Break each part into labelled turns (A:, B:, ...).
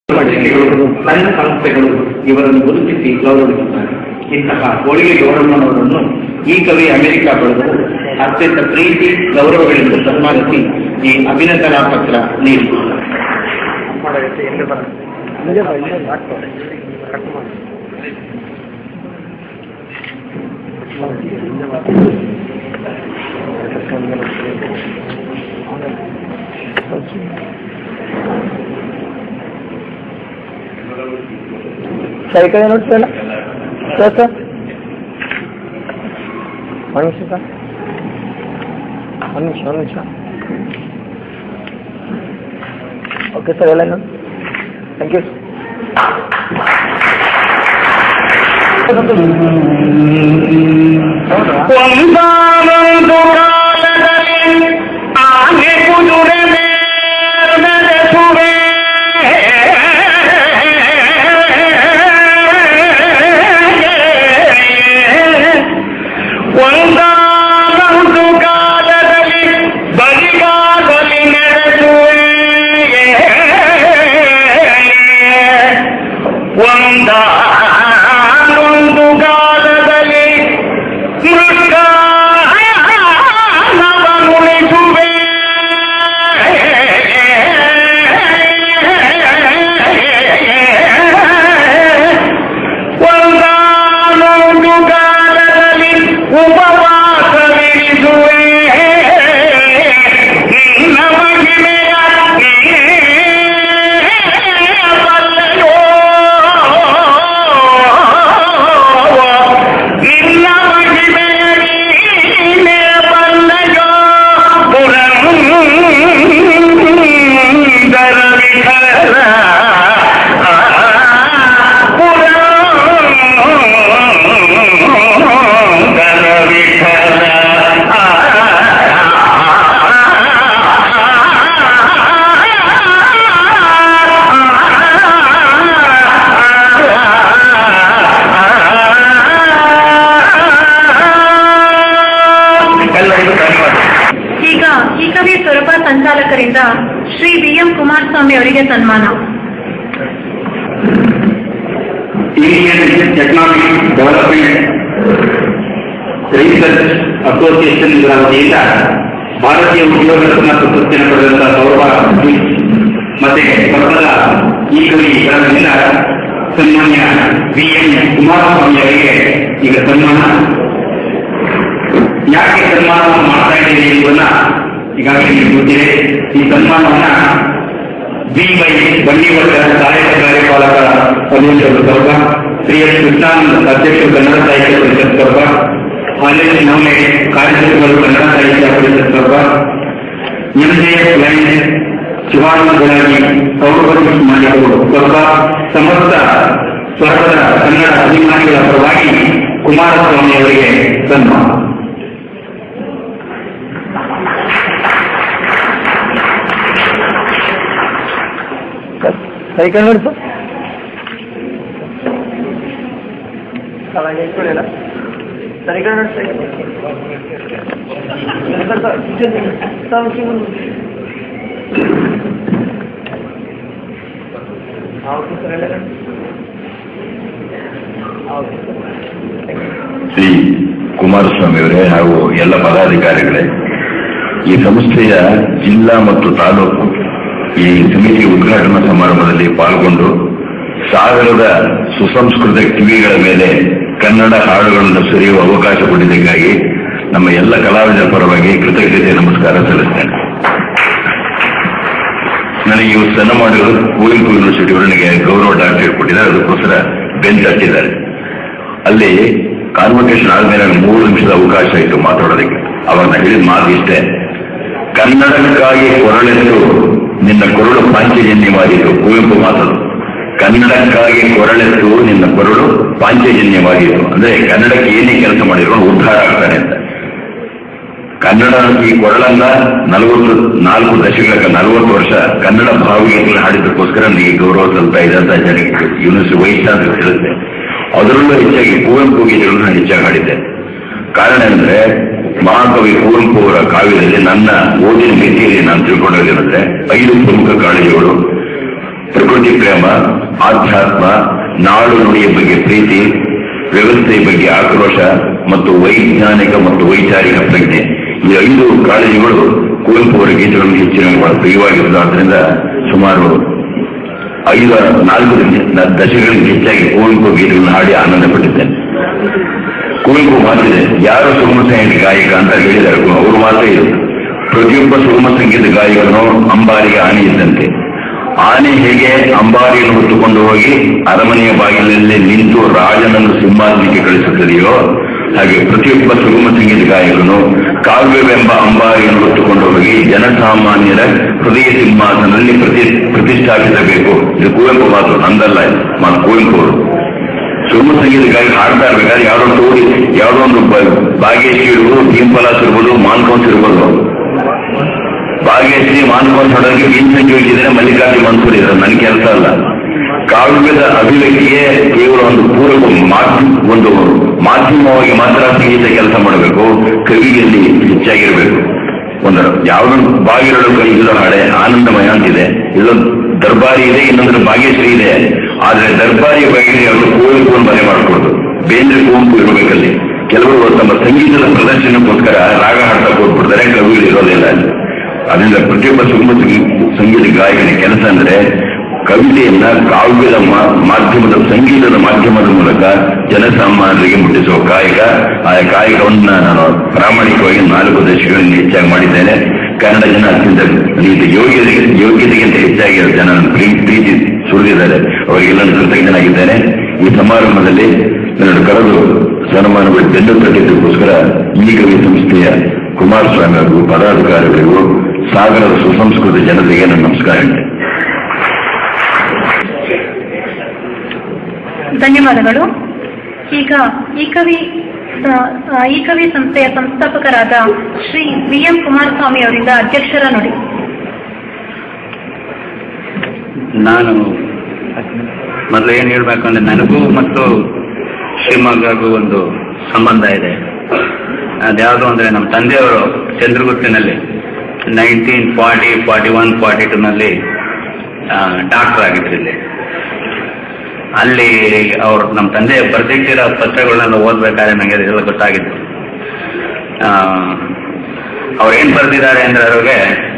A: ಪತ್ರಿಕೆಗಳು ಸಣ್ಣ ಸಂಸ್ಥೆಗಳು ಇವರನ್ನು ಗುರುತಿಸಿ ಗೌರವಿಸುತ್ತಾರೆ ಇಂತಹ ಹೋಳಿಗೆ ಗೌರಮ್ಮನವರನ್ನು ಈ ಕವಿ ಅಮೆರಿಕ ಬೆಳೆದು ಅತ್ಯಂತ ಪ್ರೀತಿ ಗೌರವಗಳಿಂದ ಸನ್ಮಾನಿಸಿ ಈ ಅಭಿನಂದನಾ ಪತ್ರ ನೀಡಿದ್ದಾರೆ
B: ಸರ್ ಈ ಕಡೆ ನೋಡಿ ಸರ್ ಸರ್ ಸರ್ ಒಂದು ನಿಮಿಷ ಸರ್ ಒಂದು ನಿಮಿಷ ಒಂದು ನಿಮಿಷ ಓಕೆ ಸರ್ ಎಲ್ಲ ನೋಡಿ ಥ್ಯಾಂಕ್ ಯು
C: ಒಂದಾನೊಂದು ಕಾಲದಲ್ಲಿ ಆನೆ ಕುದುರೆ ನಡೆಸುವೆ ಒಂದಾನೊಂದು ಕಾಲದಲ್ಲಿ ಬರಿಗಾಗಲಿ ನಡೆಸುವೆ ಒಂದಾನೊಂದು ಕಾಲದಲ್ಲಿ ಮೃಗಾನವನುಳಿಸುವೆ ಒಂದಾನೊಂದು ಕಾಲದಲ್ಲಿ ಉಪವಾಸವಿರಿಸುವೆ ನಿನ್ನ ಮಹಿಮೆಯ ಬಲ್ಲಯೋ ನಿನ್ನ ಮಹಿಮೆಯ ನೀನೇ ಬಲ್ಲಯೋ ಪುರಂದರ ವಿಠಲ ಪುರಂದರ ವಿಠಲ
A: ಎಲ್ಲರಿಗೂ ಧನ್ಯವಾದ
D: ಈಗ ಈ ಕವಿ ಸ್ವರೂಪ ಸಂಚಾಲಕರಿಂದ ಶ್ರೀ ಬಿ ಎಂ ಕುಮಾರಸ್ವಾಮಿ ಅವರಿಗೆ ಸನ್ಮಾನ
A: Indian economic development research association ಇದರ ವತಿಯಿಂದ ಭಾರತೀಯ ಉದ್ಯೋಗ ರತ್ನ ಪ್ರಶಸ್ತಿಯನ್ನು ಪಡೆದಂತಹ ಸೌರಭ ಮತ್ತೆ ಪಕ್ಕದ ಈ ಕವಿ ಇದರಿಂದ ಸನ್ಮಾನ್ಯ ವಿ ಎಂ ಕುಮಾರಸ್ವಾಮಿ ಅವರಿಗೆ ಈಗ ಸನ್ಮಾನ ಯಾಕೆ ಸನ್ಮಾನವನ್ನು ಮಾಡ್ತಾ ಇದ್ದೀವಿ ಎಂಬುದನ್ನ ಈಗಾಗಲೇ ನಿಮಗೆ ಗೊತ್ತಿದೆ ಈ ಸನ್ಮಾನವನ್ನ ಬಿ ವೈ ಬಂಡಿವರ್ಗ ಸಹಾಯಕ ಕಾರ್ಯಪಾಲಕ ಅಭಿಯಂತರು ಸ್ವರ್ಗ ಶ್ರೀ ಎಸ್ ಕೃಷ್ಣಾನಂದ ಅಧ್ಯಕ್ಷರು ಕನ್ನಡ ಸಾಹಿತ್ಯ ಪರಿಷತ್ ಸ್ವರ್ಗ ಕಾಲೇಜ್ ನವಲೆ ಕಾರ್ಯದರ್ಶಿಗಳು ಕನ್ನಡ ಸಾಹಿತ್ಯ ಪರಿಷತ್ ಸ್ವರ್ಗ ಎಂಜೆಎಸ್ ಲೈನ್ ಶಿವಾನಂದ ಗುಳಾಗಿ ಸೌರಭ ಮಾಲೀಕರು ಸ್ವರ್ಗ ಸಮಸ್ತ ಸ್ವರ್ಗದ ಕನ್ನಡ ಅಭಿಮಾನಿಗಳ ಪರವಾಗಿ ಕುಮಾರಸ್ವಾಮಿ ಅವರಿಗೆ ಸನ್ಮಾನ
B: ಸರ್ ಸರ್ ಈ ಕಡೆ ನೋಡಿ ಸರ್ ಸರ್ ಹಂಗೆ ಇಟ್ಕೊಳ್ಳಿಲ್ಲ ಸರ್ ಈ ಕಡೆ ನೋಡಿ sir sir sir sir sir ಮುಂದೆ. ಹೌದು ಸರ್ ಎಲ್ಲ ಕಡೆ ಹೌದು sir thank you
E: Shri Kumaraswamy ಅವರೇ ಹಾಗೂ ಎಲ್ಲ ಪದಾಧಿಕಾರಿಗಳೇ ಈ ಸಂಸ್ಥೆಯ ಜಿಲ್ಲಾ ಮತ್ತು ತಾಲೂಕು ಈ ಸಮಿತಿ ಉದ್ಘಾಟನಾ ಸಮಾರಂಭದಲ್ಲಿ ಪಾಲ್ಗೊಂಡು ಸಾವಿರದ ಸುಸಂಸ್ಕೃತ ಕಿವಿಗಳ ಮೇಲೆ ಕನ್ನಡ ಹಾಡುಗಳನ್ನು ಸುರಿಯುವ ಅವಕಾಶ ಕೊಟ್ಟಿದ್ದಕ್ಕಾಗಿ ನಮ್ಮ ಎಲ್ಲ ಕಲಾವಿದರ ಪರವಾಗಿ ಕೃತಜ್ಞತೆ ನಮಸ್ಕಾರ ಸಲ್ಲಿಸ್ತೇನೆ ನನಗೆ ಇವತ್ತು ಸಣ್ಣ ಮಾಡಿರೋದು ಕುವೆಂಪು ಯೂನಿವರ್ಸಿಟಿ ಅವರು ನನಗೆ ಗೌರವ ಡಾಕ್ಟರೇಟ್ ಕೊಟ್ಟಿದ್ದಾರೆ ಅದಕ್ಕೋಸ್ಕರ ಬೆಂಚ್ ಹಚ್ಚಿದ್ದಾರೆ ಅಲ್ಲಿ ಕಾನ್ವೊಕೇಶನ್ ಆದ್ಮೇಲೆ ನನಗೆ ಮೂರು ನಿಮಿಷದ ಅವಕಾಶ ಇತ್ತು ಮಾತಾಡೋದಕ್ಕೆ ಅವಾಗ ನಾನು ಹೇಳಿದ ಮಾತು ಇಷ್ಟೇ ಕನ್ನಡಕ್ಕಾಗಿ ಕೊರಳೆತ್ತು ನಿನ್ನ ಕೊರಳು ಪಾಂಚಜನ್ಯವಾಯಿತು ಕುವೆಂಪು ಮಾತದು ಕನ್ನಡಕ್ಕಾಗಿ ಕೊರಳೆತ್ತು ನಿನ್ನ ಕೊರಳು ಪಾಂಚಜನ್ಯವಾಯಿತು ಅಂದ್ರೆ ಕನ್ನಡಕ್ಕೆ ಏನೇ ಕೆಲಸ ಮಾಡಿದ್ರು ಉದ್ಧಾರ ಆಗ್ತಾನೆ ಅಂತ ಕನ್ನಡ ಈ ಕೊರಳನ್ನ ನಲವತ್ತು ನಾಲ್ಕು ದಶಕಗಳ ನಲವತ್ತು ವರ್ಷ ಕನ್ನಡ ಭಾವಗೀತೆಗಳು ಹಾಡಿದ್ದಕ್ಕೋಸ್ಕರ ನನಗೆ ಗೌರವ ಸಲ್ತಾ ಇದೆ ಅಂತ ಜನಕ್ಕೆ ಯೂನಿವರ್ಸಿಟಿ ವಹಿಸ್ತಾ ಅಂತ ಹೇಳುತ್ತೆ ಅದರಲ್ಲೂ ಹೆಚ್ಚಾಗಿ ಕುವೆಂಪು ಗೀತೆಗಳನ್ನು ನಾನು ಹೆಚ್ಚಾಗಿ ಹಾಡಿದ್ದೆ ಕಾರಣ ಅಂದ್ರೆ ಮಹಾಕವಿ ಕುವೆಂಪು ಅವರ ಕಾವ್ಯದಲ್ಲಿ ನನ್ನ ಓದಿನ ಮಿತಿಯಲ್ಲಿ ನಾನು ತಿಳ್ಕೊಂಡೋದೇನೆಂದ್ರೆ ಐದು ಪ್ರಮುಖ ಕಾಳಜಿಗಳು ಪ್ರಕೃತಿ ಪ್ರೇಮ ಆಧ್ಯಾತ್ಮ ನಾಡು ನುಡಿಯ ಬಗ್ಗೆ ಪ್ರೀತಿ ವ್ಯವಸ್ಥೆಯ ಬಗ್ಗೆ ಆಕ್ರೋಶ ಮತ್ತು ವೈಜ್ಞಾನಿಕ ಮತ್ತು ವೈಚಾರಿಕ ಪ್ರಜ್ಞೆ ಈ ಐದು ಕಾಳಜಿಗಳು ಕುವೆಂಪು ಅವರ ಗೀತೆಗಳನ್ನು ಹೆಚ್ಚಿನ ಬಹಳ ಪ್ರಿಯವಾಗಿರುವುದು ಆದ್ದರಿಂದ ಸುಮಾರು ಐದು ನಾಲ್ಕು ದ- ದಶಕಗಳಿಗೆ ಹೆಚ್ಚಾಗಿ ಕುವೆಂಪು ಗೀತೆಗಳನ್ನು ಹಾಡಿ ಆನಂದ ಪಟ್ಟಿದ್ದೇನೆ ಕುವೆಂಪು ಮಾತಿದೆ ಯಾರು ಸುಗಮ ಸಂಗೀತ ಗಾಯಕ ಅಂತ ಹೇಳಿದ್ದಾರೆ ಅವರು ಮಾತ್ರ ಇದು ಪ್ರತಿಯೊಬ್ಬ ಸುಗಮ ಸಂಗೀತ ಗಾಯಕನು ಅಂಬಾರಿಗೆ ಆನೆ ಇದ್ದಂತೆ ಆನೆ ಹೇಗೆ ಅಂಬಾರಿಯನ್ನು ಹೊತ್ತುಕೊಂಡು ಹೋಗಿ ಅರಮನೆಯ ಬಾಗಿಲಲ್ಲಿ ನಿಂತು ರಾಜನನ್ನು ಸಿಂಹಾಸನಕ್ಕೆ ಕಳಿಸುತ್ತದೆಯೋ ಹಾಗೆ ಪ್ರತಿಯೊಬ್ಬ ಸುಗಮ ಸಂಗೀತ ಗಾಯಕನು ಕಾವ್ಯವೆಂಬ ಅಂಬಾರಿಯನ್ನು ಹೊತ್ತುಕೊಂಡು ಹೋಗಿ ಜನಸಾಮಾನ್ಯರ ಹೃದಯ ಸಿಂಹಾಸನದಲ್ಲಿ ಪ್ರತಿ ಪ್ರತಿಷ್ಠಾಪಿಸಬೇಕು ಇದು ಕುವೆಂಪು ಮಾತು ನಂದಲ್ಲ ಇದು. ಮಾತು ಕುವೆಂಪು ಅವರು ಸುಗಮ ಸಂಗೀತಕ್ಕಾಗಿ ಹಾಡ್ತಾ ಇರ್ಬೇಕಾದ್ರೆ ಯಾವ್ದೋ ಟೂರಿ ಯಾವ್ದೋ ಒಂದು ಬ- ಭಾಗ್ಯಶ್ರೀ ಇರ್ಬೋದು ಭೀಂಪಲಾಸ್ ಇರ್ಬೋದು ಮಾನ್ಕೋನ್ಸ್ ಇರ್ಬೋದು ಭಾಗ್ಯಶ್ರೀ ಮಾನ್ಕೋನ್ಸ್ ಹೊಡೋದಕ್ಕೆ ಭೀಮ್ ಸಂಜೆ ಇದ್ರೆ ಮಲ್ಲಿಕಾರ್ಜುನ್ ಮನ್ಸೂರ್ ಇದ್ದಾರೆ ನನ್ನ ಕೆಲಸ ಅಲ್ಲ ಕಾವ್ಯದ ಅಭಿವ್ಯಕ್ತಿಗೆ ಕೇವಲ ಒಂದು ಪೂರ್ವ ಮಾಧ್ಯಮ ಒಂದು ಮಾಧ್ಯಮವಾಗಿ ಮಾತ್ರ ಸಂಗೀತ ಕೆಲಸ ಮಾಡಬೇಕು ಕವಿಯಲ್ಲಿ ಹೆಚ್ಚಾಗಿರ್ಬೇಕು ಒಂದು ಯಾವ್ದೊಂದು ಬಾಗಿರಳು ಕೈ ಇಲ್ಲೋ ಹಾಡೆ ಆನಂದಮಯ ಅಂತಿದೆ ಇಲ್ಲೊಂದು ದರ್ಬಾರಿ ಇದೆ ಇನ್ನೊಂದು ಭಾಗ್ಯಶ್ರೀ ಇದೆ ಆದ್ರೆ ದರ್ಬಾರಿ ಬಗ್ಗೆ ಅವರು ಕುವೆಂಪು ಮನೆ ಮಾಡ್ಕೊಡ್ದು ಬೇಂದ್ರೆ ಕುವೆಂಪು ಇರಬೇಕಲ್ಲಿ ಕೆಲವರು ತಮ್ಮ ಸಂಗೀತದ ಪ್ರದರ್ಶನಕ್ಕೋಸ್ಕರ ರಾಗ ಹಾಡ್ತಾ ಹೋಗ್ಬಿಡ್ತಾರೆ ಕವಿಗಳು ಇರೋದಿಲ್ಲ ಅಲ್ಲಿ ಅದರಿಂದ ಪ್ರತಿಯೊಬ್ಬ ಸುಗಮ ಸಂಗೀ- ಸಂಗೀತ ಗಾಯಕನ ಕೆಲಸ ಅಂದ್ರೆ ಕವಿತೆಯನ್ನ ಕಾವ್ಯದ ಮಾ- ಮಾಧ್ಯಮದ ಸಂಗೀತದ ಮಾಧ್ಯಮದ ಮೂಲಕ ಜನಸಾಮಾನ್ಯರಿಗೆ ಮುಟ್ಟಿಸುವ ಕಾಯಕ ಆ ಕಾಯಕವನ್ನ ನಾನು ಪ್ರಾಮಾಣಿಕವಾಗಿ ನಾಲ್ಕು ದಶಕಗಳಿಂದ ಹೆಚ್ಚಾಗಿ ಮಾಡಿದ್ದೇನೆ ಕನ್ನಡ ಜನ ಅತ್ಯಂತ ಇದು ಯೋಗ್ಯತೆ ಯೋಗ್ಯತೆಗಿಂತ ಹೆಚ್ಚಾಗಿ ಜನ ನನ್ನ ಪ್ರೀ- ಪ್ರೀತಿ ಸುರಿದಿದ್ದಾರೆ ಅವರಿಗೆಲ್ಲ ನಾನು ಕೃತಜ್ಞನಾಗಿದ್ದೇನೆ ಈ ಸಮಾರಂಭದಲ್ಲಿ ನನ್ನ ಕರೆದು ಸನ್ಮಾನಗಳು ಬೆನ್ನು ತಟ್ಟಿದ್ದಕ್ಕೋಸ್ಕರ ಈ ಕವಿ ಸಂಸ್ಥೆಯ ಕುಮಾರಸ್ವಾಮಿ ಹಾಗೂ ಪದಾಧಿಕಾರಿಗಳಿಗೂ ಸಾಗರದ ಸುಸಂಸ್ಕೃತ ಜನತೆಗೆ ನನ್ನ ನಮಸ್ಕಾರ ಇದೆ
D: ಧನ್ಯವಾದಗಳು ಈಗ ಈ ಕವಿ ಆ, ಈ ಕವಿ ಸಂಸ್ಥೆಯ ಸಂಸ್ಥಾಪಕರಾದ ಶ್ರೀ ವಿ ಎಂ ಕುಮಾರಸ್ವಾಮಿ ಅವರಿಂದ ಅಧ್ಯಕ್ಷರ ನುಡಿ
F: ನಾನು ಮೊದಲು ಏನು ಹೇಳ್ಬೇಕು ಅಂದ್ರೆ ನನಗೂ ಮತ್ತು ಶಿವಮೊಗ್ಗಗೂ ಒಂದು ಸಂಬಂಧ ಇದೆ ಅದ್ಯಾವುದು ಅಂದ್ರೆ ನಮ್ಮ ತಂದೆಯವರು ಚಂದ್ರಗುತ್ತಿನಲ್ಲಿ nineteen forty forty one forty ಟೂನಲ್ಲಿ ಡಾಕ್ಟರ್ ಆಗಿದ್ರು ಇಲ್ಲಿ ಅಲ್ಲಿ ಅವ್ರು ನಮ್ಮ ತಂದೆ ಬರೆದಿಟ್ಟಿರೋ ಪತ್ರಗಳನ್ನೆಲ್ಲ ಓದ್ಬೇಕಾದ್ರೆ ನನಗೆ ಅದೆಲ್ಲ ಗೊತ್ತಾಗಿತ್ತು ಆ, ಅವ್ರು ಏನ್ ಬರೆದಿದ್ದಾರೆ ಅಂದ್ರೆ ಅವ್ರಿಗೆ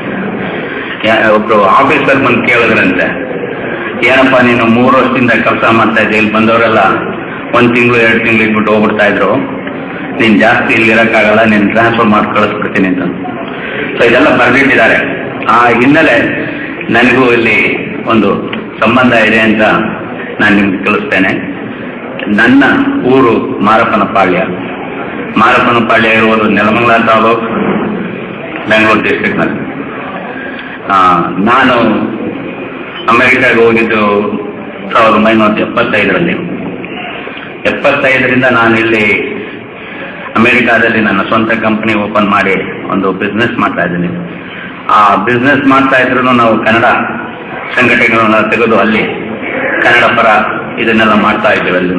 F: ಯಾ- ಒಬ್ರು ಆಫೀಸರ್ ಬಂದು ಕೇಳಿದ್ರಂತೆ ಏನಪ್ಪ ನೀನು ಮೂರು ವರ್ಷದಿಂದ ಕೆಲಸ ಮಾಡ್ತಾ ಇದ್ದೆ ಇಲ್ಲಿ ಬಂದವರೆಲ್ಲ ಒಂದ್ ತಿಂಗಳು ಎರಡು ತಿಂಗಳು ಇಟ್ಬಿಟ್ಟು ಹೋಗ್ಬಿಡ್ತಾ ಇದ್ರು ನೀನ್ ಜಾಸ್ತಿ ಇಲ್ಲಿ ಇರಕ್ಕಾಗಲ್ಲ ನೀನ್ ಟ್ರಾನ್ಸ್ಫರ್ ಮಾಡಿ ಕಳಿಸ್ಬಿಡ್ತೀನಿ ಅಂತ ಸೊ ಇದೆಲ್ಲ ಬರೆದಿಟ್ಟಿದ್ದಾರೆ ಆ ಹಿನ್ನೆಲೆ ನನಗೂ ಇಲ್ಲಿ ಒಂದು ಸಂಬಂಧ ಇದೆ ಅಂತ ನಾನು ನಿಮ್ಗೆ ತಿಳಿಸ್ತೇನೆ ನನ್ನ ಊರು ಮಾರಪ್ಪನಪಾಳ್ಯ ಮಾರಪ್ಪನಪಾಳ್ಯ ಇರುವುದು ನೆಲಮಂಗಲ ತಾಲೂಕು ಬೆಂಗಳೂರು ಡಿಸ್ಟ್ರಿಕ್ಟ್ನಲ್ಲಿ ಆ, ನಾನು ಅಮೆರಿಕಾಗೆ ಹೋಗಿದ್ದು ಸಾವಿರದ ಒಂಬೈನೂರ ಎಪ್ಪತ್ತೈದರಲ್ಲಿ ಎಪ್ಪತ್ತೈದರಿಂದ ನಾನು ಇಲ್ಲಿ ಅಮೆರಿಕಾದಲ್ಲಿ ನನ್ನ ಸ್ವಂತ ಕಂಪನಿ ಓಪನ್ ಮಾಡಿ ಒಂದು ಬಿಸ್ನೆಸ್ ಮಾಡ್ತಾ ಇದ್ದೀನಿ ಆ ಬಿಸ್ನೆಸ್ ಮಾಡ್ತಾ ಇದ್ರು ನಾವು ಕನ್ನಡ ಸಂಘಟನೆಗಳನ್ನ ತೆಗೆದು ಅಲ್ಲಿ ಕನ್ನಡ ಪರ ಇದನ್ನೆಲ್ಲ ಮಾಡ್ತಾ ಇದ್ದೇವೆ ಅಲ್ಲಿ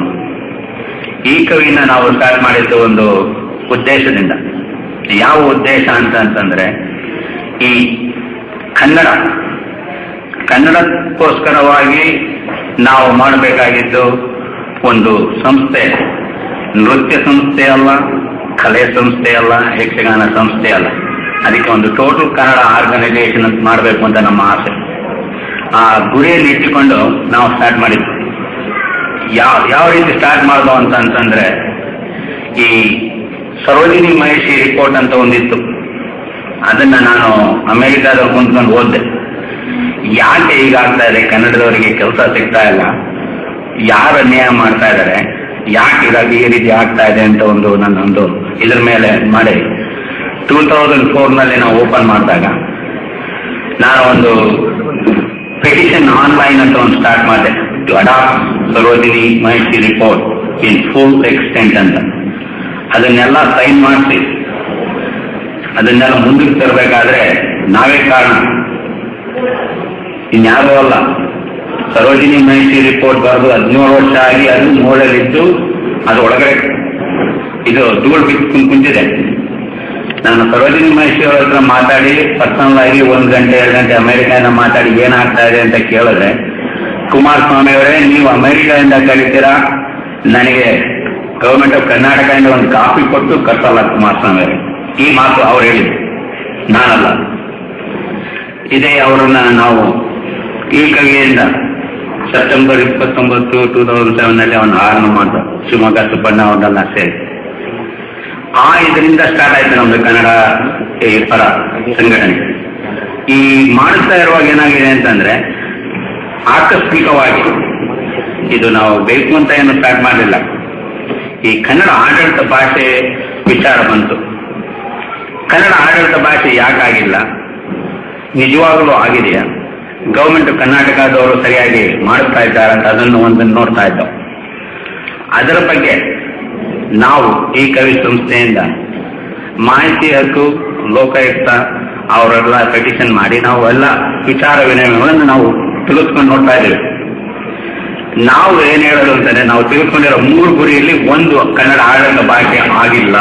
F: ಈ ಕವಿನ ನಾವು ಸ್ಟಾರ್ಟ್ ಮಾಡಿದ್ದು ಒಂದು ಉದ್ದೇಶದಿಂದ ಯಾವ ಉದ್ದೇಶ ಅಂತ ಅಂತಂದ್ರೆ ಈ ಕನ್ನಡ ಕನ್ನಡಕ್ಕೋಸ್ಕರವಾಗಿ ನಾವು ಮಾಡಬೇಕಾಗಿದ್ದು ಒಂದು ಸಂಸ್ಥೆ ನೃತ್ಯ ಸಂಸ್ಥೆ ಅಲ್ಲ ಕಲೆ ಸಂಸ್ಥೆ ಅಲ್ಲ ಯಕ್ಷಗಾನ ಸಂಸ್ಥೆ ಅಲ್ಲ ಅದಕ್ಕೆ ಒಂದು ಟೋಟಲ್ ಕನ್ನಡ ಆರ್ಗನೈಸೇಷನ್ ಅಂತ ಮಾಡಬೇಕು ಅಂತ ನಮ್ಮ ಆಸೆ ಆ ಗುರಿಯಲ್ಲಿ ಇಟ್ಟುಕೊಂಡು ನಾವು ಸ್ಟಾರ್ಟ್ ಮಾಡಿದ್ವಿ ಯಾವ ಯಾವ ರೀತಿ ಸ್ಟಾರ್ಟ್ ಮಾಡ್ದೋ ಅಂತ ಅಂತಂದ್ರೆ ಈ ಸರೋಜಿನಿ ಮಹಿಷಿ ರಿಪೋರ್ಟ್ ಅಂತ ಒಂದಿತ್ತು ಅದನ್ನ ನಾನು ಅಮೆರಿಕಾದಲ್ಲಿ ಕುಂತ್ಕೊಂಡು ಓದಿದೆ ಯಾಕೆ ಈಗ ಆಗ್ತಾ ಇದೆ ಕನ್ನಡದವರಿಗೆ ಕೆಲಸ ಸಿಗ್ತಾ ಇಲ್ಲ ಯಾರು ಅನ್ಯಾಯ ಮಾಡ್ತಾ ಇದ್ದಾರೆ ಯಾಕೆ ಇದಾಗಿ ಈ ರೀತಿ ಆಗ್ತಾ ಇದೆ ಅಂತ ಒಂದು ನನ್ನ ಒಂದು ಇದ್ರ ಮೇಲೆ ಮಾಡಿ ಟೂ ತೌಸಂಡ್ ಫೋರ್ನಲ್ಲಿ ನಾವು ಓಪನ್ ಮಾಡಿದಾಗ ನಾನು ಒಂದು ಪೆಟಿಷನ್ ಆನ್ಲೈನ್ ಅಂತ ಒಂದು ಸ್ಟಾರ್ಟ್ ಮಾಡಿದೆ to adopt Sarojini Mahishi report in full extent ಅಂತ ಅದನ್ನೆಲ್ಲ ಸೈನ್ ಮಾಡಿಸಿ ಅದನ್ನೆಲ್ಲ ಮುಂದಕ್ಕೆ ತರಬೇಕಾದ್ರೆ ನಾವೇ ಕಾರಣ ಇನ್ಯಾರೂ ಅಲ್ಲ ಸರೋಜಿನಿ ಮಹಿಷಿ ರಿಪೋರ್ಟ್ ಬರೆದು ಹದಿನೇಳು ವರ್ಷ ಆಗಿ ಅದು ಮೂಳಲಿದ್ದು ಅದು ಒಳಗಡೆ ಇದು ಧೂಳು ಬಿದ್ದು ಕುಂತಿದೆ ನಾನು ಸರೋಜಿನಿ ಮಹಿಷಿ ಅವ್ರ ಹತ್ರ ಮಾತಾಡಿ ಪರ್ಸನಲ್ ಆಗಿ ಒಂದ್ ಗಂಟೆ ಎರಡು ಗಂಟೆ ಅಮೆರಿಕಾನ ಮಾತಾಡಿ ಏನಾಗ್ತಾ ಇದೆ ಅಂತ ಕೇಳಿದ್ರೆ ಕುಮಾರಸ್ವಾಮಿ ಅವರೇ ನೀವು ಅಮೆರಿಕದಿಂದ ಕರೀತೀರಾ ನನಗೆ ಗವರ್ಮೆಂಟ್ ಆಫ್ ಕರ್ನಾಟಕದಿಂದ ಒಂದು ಕಾಪಿ ಕೊಟ್ಟು ಕರ್ಸಲ್ಲ ಕುಮಾರಸ್ವಾಮಿ ಅವರೇ ಈ ಮಾತು ಅವ್ರು ಹೇಳಿದ್ರು ನಾನಲ್ಲ ಇದೇ ಅವರನ್ನ ನಾವು ಈ ಕವಿಯಿಂದ ಸೆಪ್ಟೆಂಬರ್ ಇಪ್ಪತ್ತೊಂಬತ್ತು ಟೂ ತೌಸಂಡ್ ಸೆವೆನ್ ನಲ್ಲಿ ಅವನು ಆರಂಭ ಮಾಡಿದ ಶಿವಮೊಗ್ಗ ಸುಬ್ಬಣ್ಣ ಅವ್ರನ್ನೆಲ್ಲ ಸೇರಿ ಆ ಇದರಿಂದ ಸ್ಟಾರ್ಟ್ ಆಯ್ತು ನಮ್ದು ಕನ್ನಡ ಈ ಪರ ಸಂಘಟನೆ ಈ ಮಾಡುತ್ತಾ ಇರುವಾಗ ಏನಾಗಿದೆ ಅಂತಂದ್ರೆ ಆಕಸ್ಮಿಕವಾಗಿ ಇದು ನಾವು ಬೇಕು ಅಂತ ಏನು ಸ್ಟಾರ್ಟ್ ಮಾಡಲಿಲ್ಲ ಈ ಕನ್ನಡ ಆಡಳಿತ ಭಾಷೆ ವಿಚಾರ ಬಂತು ಕನ್ನಡ ಆಡಳಿತ ಭಾಷೆ ಯಾಕಾಗಿಲ್ಲ ನಿಜವಾಗಲೂ ಆಗಿದೆಯಾ ಗೌರ್ಮೆಂಟ್ ಕರ್ನಾಟಕದವರು ಸರಿಯಾಗಿ ಮಾಡುತ್ತಾ ಇದ್ದಾರೆ ಅಂತ ಅದನ್ನು ಒಂದನ್ನು ನೋಡ್ತಾ ಇದ್ದವು ಅದರ ಬಗ್ಗೆ ನಾವು ಈ ಕವಿ ಸಂಸ್ಥೆಯಿಂದ ಮಾಹಿತಿ ಹಕ್ಕು ಲೋಕಾಯುಕ್ತ ಅವರೆಲ್ಲ ಪೆಟಿಷನ್ ಮಾಡಿ ನಾವು ಎಲ್ಲ ವಿಚಾರ ವಿನಿಮಯಗಳನ್ನು ನಾವು ತಿಳಿಸ್ಕೊಂಡು ನೋಡ್ತಾ ಇದ್ದೇವೆ ನಾವು ಏನ್ ಹೇಳೋದು ಅಂತಂದ್ರೆ ನಾವು ತಿಳ್ಕೊಂಡಿರೋ ಮೂರು ಗುರಿಯಲ್ಲಿ ಒಂದು ಕನ್ನಡ ಆಡಳಿತ ಭಾಷೆ ಆಗಿಲ್ಲ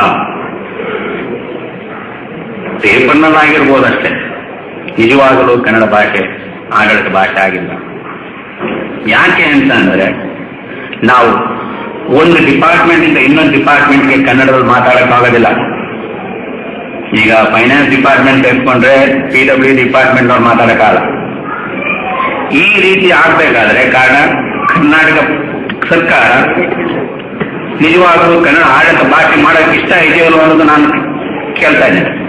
F: ಪೇಪರ್ನಲ್ಲಿ ಆಗಿರ್ಬೋದಷ್ಟೇ ನಿಜವಾಗಲೂ ಕನ್ನಡ ಭಾಷೆ ಆಡಳಿತ ಭಾಷೆ ಆಗಿಲ್ಲ ಯಾಕೆ ಅಂತಂದ್ರೆ ನಾವು ಒಂದು ಡಿಪಾರ್ಟ್ಮೆಂಟ್ ಇಂದ ಇನ್ನೊಂದು ಡಿಪಾರ್ಟ್ಮೆಂಟ್ಗೆ ಕನ್ನಡದಲ್ಲಿ ಮಾತಾಡಕ್ಕಾಗೋದಿಲ್ಲ ಈಗ ಫೈನಾನ್ಸ್ ಡಿಪಾರ್ಟ್ಮೆಂಟ್ ತೆಗೆದುಕೊಂಡ್ರೆ ಪಿ ಡಬ್ಲ್ಯೂ ಡಿಪಾರ್ಟ್ಮೆಂಟ್ ಅವ್ರು ಮಾತಾಡಕ್ಕಾಗಲ್ಲ ಈ ರೀತಿ ಆಗ್ಬೇಕಾದ್ರೆ ಕಾರಣ ಕರ್ನಾಟಕ ಸರ್ಕಾರ ನಿಜವಾಗಲೂ ಕನ್ನಡ ಆಡಳಿತ ಭಾಷೆ ಮಾಡಕ್ಕೆ ಇಷ್ಟ ಇದೆಯಲ್ಲ ಅನ್ನೋದು ನಾನು ಕೇಳ್ತಾ ಇದ್ದೇನೆ